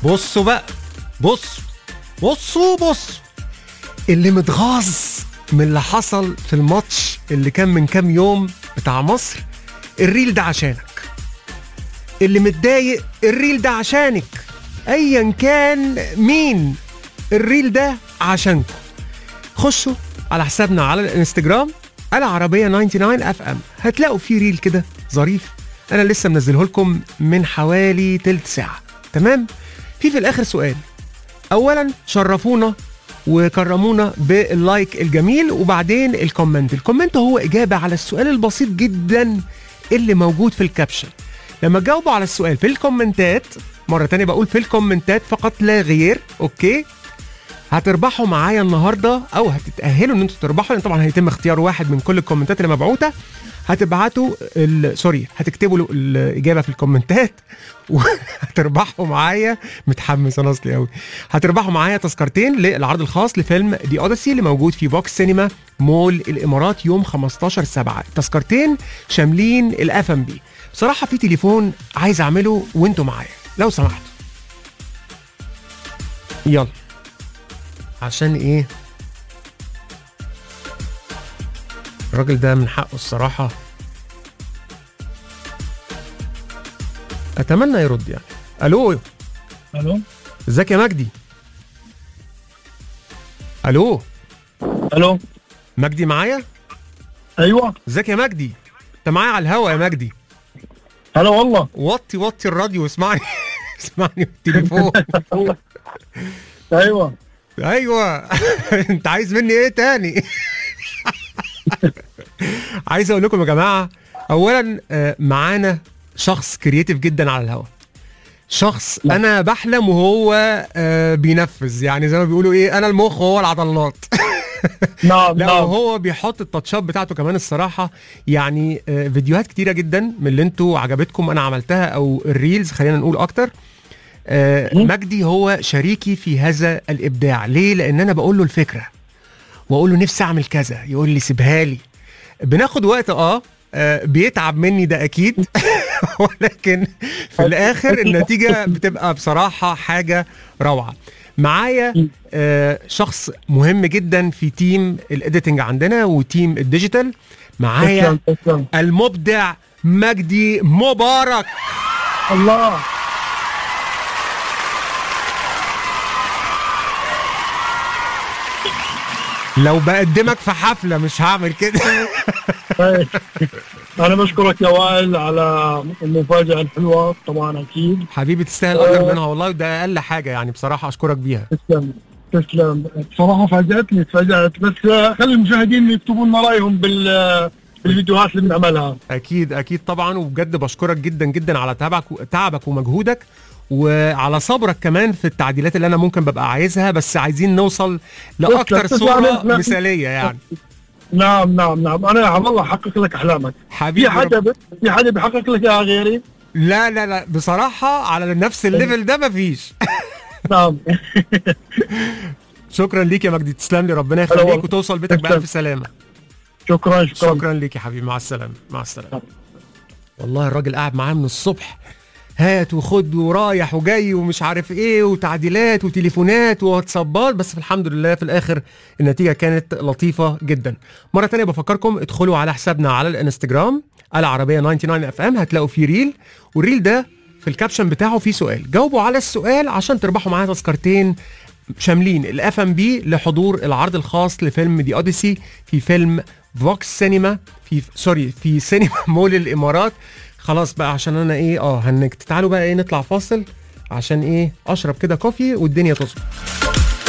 بصوا بقى بص بصوا بص اللي متغاظ من اللي حصل في الماتش اللي كان من كام يوم بتاع مصر الريل ده عشانك اللي متضايق الريل ده عشانك ايا كان مين الريل ده عشانكم خشوا على حسابنا على الانستجرام العربية 99 اف ام هتلاقوا فيه ريل كده ظريف انا لسه منزله لكم من حوالي تلت ساعة تمام في في الاخر سؤال اولا شرفونا وكرمونا باللايك الجميل وبعدين الكومنت الكومنت هو اجابة على السؤال البسيط جدا اللي موجود في الكابشن لما تجاوبوا على السؤال في الكومنتات مرة تانية بقول في الكومنتات فقط لا غير اوكي هتربحوا معايا النهارده او هتتاهلوا ان انتوا تربحوا لان طبعا هيتم اختيار واحد من كل الكومنتات اللي مبعوته هتبعتوا ال- سوري هتكتبوا له الاجابه في الكومنتات وهتربحوا معايا متحمس انا اصلي قوي هتربحوا معايا تذكرتين للعرض الخاص لفيلم دي اوديسي اللي موجود في فوكس سينما مول الامارات يوم 15 7 تذكرتين شاملين الاف ام بي بصراحه في تليفون عايز اعمله وانتوا معايا لو سمحتوا يلا عشان ايه الراجل ده من حقه الصراحة أتمنى يرد يعني ألو الو ازيك يا مجدي ألو الو مجدي معايا ايوه ازيك يا مجدي انت معايا على الهوا يا مجدي هلا والله وطي وطي الراديو واسمعني اسمعني بالتليفون ايوه ايوه انت عايز مني ايه تاني عايز اقول لكم يا جماعه اولا آه، معانا شخص كرييتيف جدا على الهوا شخص لا. انا بحلم وهو آه، بينفذ يعني زي ما بيقولوا ايه انا المخ وهو العضلات نعم لا نعم وهو بيحط التاتشات بتاعته كمان الصراحه يعني آه، فيديوهات كتيره جدا من اللي انتوا عجبتكم انا عملتها او الريلز خلينا نقول اكتر آه، مم. مجدي هو شريكي في هذا الابداع ليه لان انا بقول له الفكره واقول له نفسي اعمل كذا يقول لي سيبها لي بناخد وقت اه آه، بيتعب مني ده اكيد ولكن في الاخر النتيجه بتبقى بصراحه حاجه روعه معايا آه، شخص مهم جدا في تيم الايديتنج عندنا وتيم الديجيتال معايا تسلم تسلم المبدع مجدي مبارك الله لو بقدمك في حفله مش هعمل كده طيب. انا بشكرك يا وائل على المفاجاه الحلوه طبعا اكيد حبيبي تستاهل اكتر منها والله وده اقل حاجه يعني بصراحه اشكرك بيها تسلم تسلم بصراحه فاجاتني تفاجات بس آه، خلي المشاهدين يكتبوا لنا رايهم بال بالفيديوهات اللي بنعملها اكيد اكيد طبعا وبجد بشكرك جدا جدا على تعبك تعبك ومجهودك وعلى صبرك كمان في التعديلات اللي انا ممكن ببقى عايزها بس عايزين نوصل لاكتر تسلم، صوره تسلم. مثاليه يعني نعم نعم نعم انا والله احقق لك احلامك حبيبي في حدا رب... ب... في حدا بيحقق لك اياها غيري لا لا لا بصراحه على نفس الليفل ده مفيش نعم شكرا ليك يا مجدي تسلم لي ربنا هلا يخليك والله. وتوصل بيتك تسلم. بألف سلامه شكرا شكرا شكرا ليك يا حبيبي مع السلامه مع السلامه والله الراجل قاعد معاه من الصبح هات وخد ورايح وجاي ومش عارف ايه وتعديلات وتليفونات وواتسابات بس الحمد لله في الاخر النتيجه كانت لطيفه جدا مره تانية بفكركم ادخلوا على حسابنا على الانستجرام العربيه 99 اف ام هتلاقوا فيه ريل والريل ده في الكابشن بتاعه فيه سؤال جاوبوا على السؤال عشان تربحوا معايا تذكرتين شاملين الاف ام بي لحضور العرض الخاص لفيلم دي اوديسي في فيلم فوكس سينما في سوري في سينما مول الامارات خلاص بقى عشان انا ايه اه هنكت تعالوا بقى ايه نطلع فاصل عشان ايه اشرب كده كوفي والدنيا تظبط